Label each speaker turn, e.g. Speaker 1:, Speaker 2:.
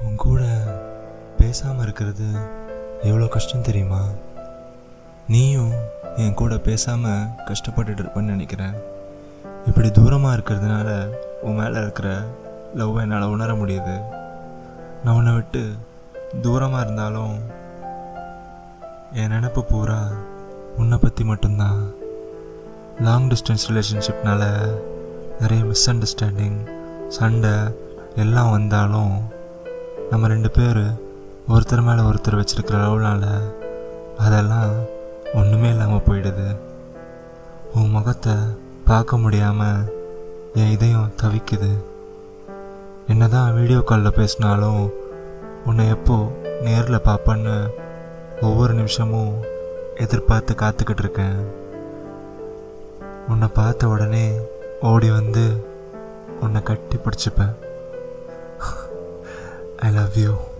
Speaker 1: உன் கூட பேசாமல் இருக்கிறது எவ்வளோ கஷ்டம் தெரியுமா நீயும் என் கூட பேசாமல் கஷ்டப்பட்டுட்டு இருப்பேன்னு நினைக்கிறேன் இப்படி தூரமாக இருக்கிறதுனால உன் மேலே இருக்கிற லவ் என்னால் உணர முடியுது நான் உன்னை விட்டு தூரமாக இருந்தாலும் என் நினப்பு பூரா உன்னை பற்றி மட்டும்தான் லாங் டிஸ்டன்ஸ் ரிலேஷன்ஷிப்னால நிறைய மிஸ் அண்டர்ஸ்டாண்டிங் சண்டை எல்லாம் வந்தாலும் நம்ம ரெண்டு பேர் ஒருத்தர் மேலே ஒருத்தர் வச்சிருக்கிற லவ்னால அதெல்லாம் ஒன்றுமே இல்லாமல் போயிடுது உன் முகத்தை பார்க்க முடியாமல் என் இதயம் தவிக்குது என்னதான் வீடியோ காலில் பேசினாலும் உன்னை எப்போ நேரில் பார்ப்பேன்னு ஒவ்வொரு நிமிஷமும் எதிர்பார்த்து காத்துக்கிட்டு இருக்கேன் உன்னை பார்த்த உடனே ஓடி வந்து உன்னை கட்டி பிடிச்சிப்பேன் ஐ லவ் யூ